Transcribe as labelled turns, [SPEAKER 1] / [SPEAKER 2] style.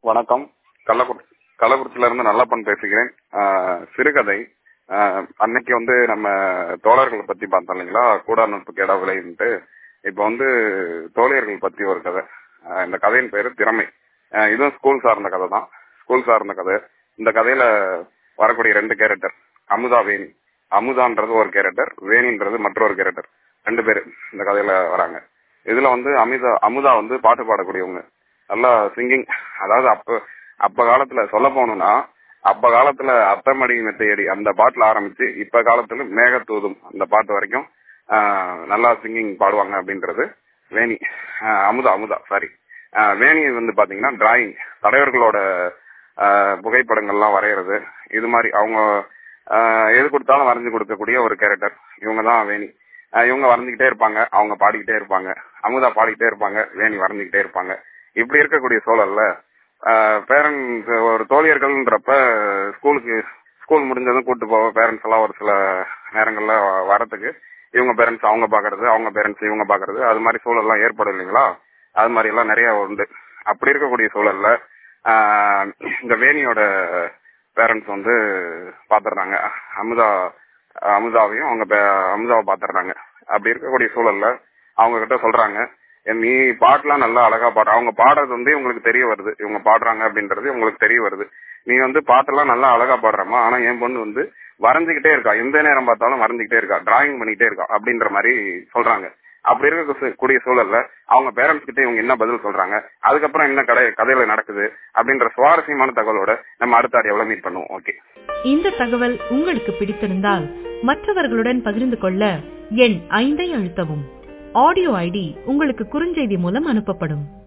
[SPEAKER 1] வணக்கம் கள்ளக்குறிச்சி கள்ளக்குறிச்சியில இருந்து நல்லப்பன் பேசுகிறேன் ஆஹ் சிறுகதை ஆஹ் அன்னைக்கு வந்து நம்ம தோழர்களை பத்தி பார்த்தோம் இல்லைங்களா கூடாநட்பு கேடா விளைன்ட்டு இப்போ வந்து தோழியர்கள் பத்தி ஒரு கதை ஆஹ் இந்த கதையின் பேரு திறமை ஆஹ் இதுவும் ஸ்கூல் சார்ந்த கதை தான் ஸ்கூல் சார்ந்த கதை இந்த கதையில வரக்கூடிய ரெண்டு கேரக்டர் அமுதா வேணி அமுதான்றது ஒரு கேரக்டர் வேணின்றது மற்றொரு கேரக்டர் ரெண்டு பேர் இந்த கதையில வராங்க இதுல வந்து அமிதா அமுதா வந்து பாட்டு பாடக்கூடியவங்க நல்லா சிங்கிங் அதாவது அப்ப அப்ப காலத்துல சொல்ல போகணும்னா அப்ப காலத்துல அத்தமடி மெத்தையடி அந்த பாட்டுல ஆரம்பிச்சு இப்ப காலத்துல மேகத்தூதும் அந்த பாட்டு வரைக்கும் ஆஹ் நல்லா சிங்கிங் பாடுவாங்க அப்படின்றது வேணி ஆஹ் அமுதா அமுதா சாரி வேணி வந்து பாத்தீங்கன்னா டிராயிங் தலைவர்களோட ஆஹ் புகைப்படங்கள்லாம் வரைகிறது இது மாதிரி அவங்க ஆஹ் எது கொடுத்தாலும் வரைஞ்சு கொடுக்கக்கூடிய ஒரு கேரக்டர் இவங்க தான் வேணி ஆஹ் இவங்க வரைஞ்சுக்கிட்டே இருப்பாங்க அவங்க பாடிக்கிட்டே இருப்பாங்க அமுதா பாடிக்கிட்டே இருப்பாங்க வேணி வரைஞ்சுக்கிட்டே இருப்பாங்க இப்படி இருக்கக்கூடிய சூழல்ல பேரண்ட்ஸ் ஒரு தோழியர்கள்ன்றப்ப ஸ்கூலுக்கு ஸ்கூல் முடிஞ்சதும் கூட்டு போக பேரண்ட்ஸ் எல்லாம் ஒரு சில நேரங்கள்ல வரத்துக்கு இவங்க பேரண்ட்ஸ் அவங்க பாக்குறது அவங்க பேரண்ட்ஸ் இவங்க பாக்குறது அது மாதிரி சூழல்லாம் ஏற்படும் இல்லைங்களா அது மாதிரி எல்லாம் நிறைய உண்டு அப்படி இருக்கக்கூடிய சூழல்ல ஆஹ் இந்த வேணியோட பேரண்ட்ஸ் வந்து பாத்துடுறாங்க அமுதா அமுதாவையும் அவங்க அமுதாவை பாத்துடுறாங்க அப்படி இருக்கக்கூடிய சூழல்ல அவங்க கிட்ட சொல்றாங்க நீ பாட்டுலாம் நல்லா அழகா பாடு அவங்க பாடுறது வந்து உங்களுக்கு தெரிய வருது இவங்க பாடுறாங்க அப்படின்றது உங்களுக்கு தெரிய வருது நீ வந்து பாட்டெல்லாம் நல்லா அழகா பாடுறமா ஆனா என் பொண்ணு வந்து வரைஞ்சுக்கிட்டே இருக்கா எந்த நேரம் பார்த்தாலும் வரைஞ்சுக்கிட்டே இருக்கா டிராயிங் பண்ணிக்கிட்டே இருக்கா அப்படின்ற மாதிரி சொல்றாங்க அப்படி இருக்கக்கூடிய சூழல்ல அவங்க பேரண்ட்ஸ் கிட்ட இவங்க என்ன பதில் சொல்றாங்க அதுக்கப்புறம் என்ன கடை கதையில நடக்குது அப்படின்ற சுவாரஸ்யமான தகவலோட நம்ம அடுத்த ஆடியோல மீட் பண்ணுவோம் ஓகே
[SPEAKER 2] இந்த தகவல் உங்களுக்கு பிடித்திருந்தால் மற்றவர்களுடன் பகிர்ந்து கொள்ள எண் ஐந்தை அழுத்தவும் ஆடியோ ஐடி உங்களுக்கு குறுஞ்செய்தி மூலம் அனுப்பப்படும்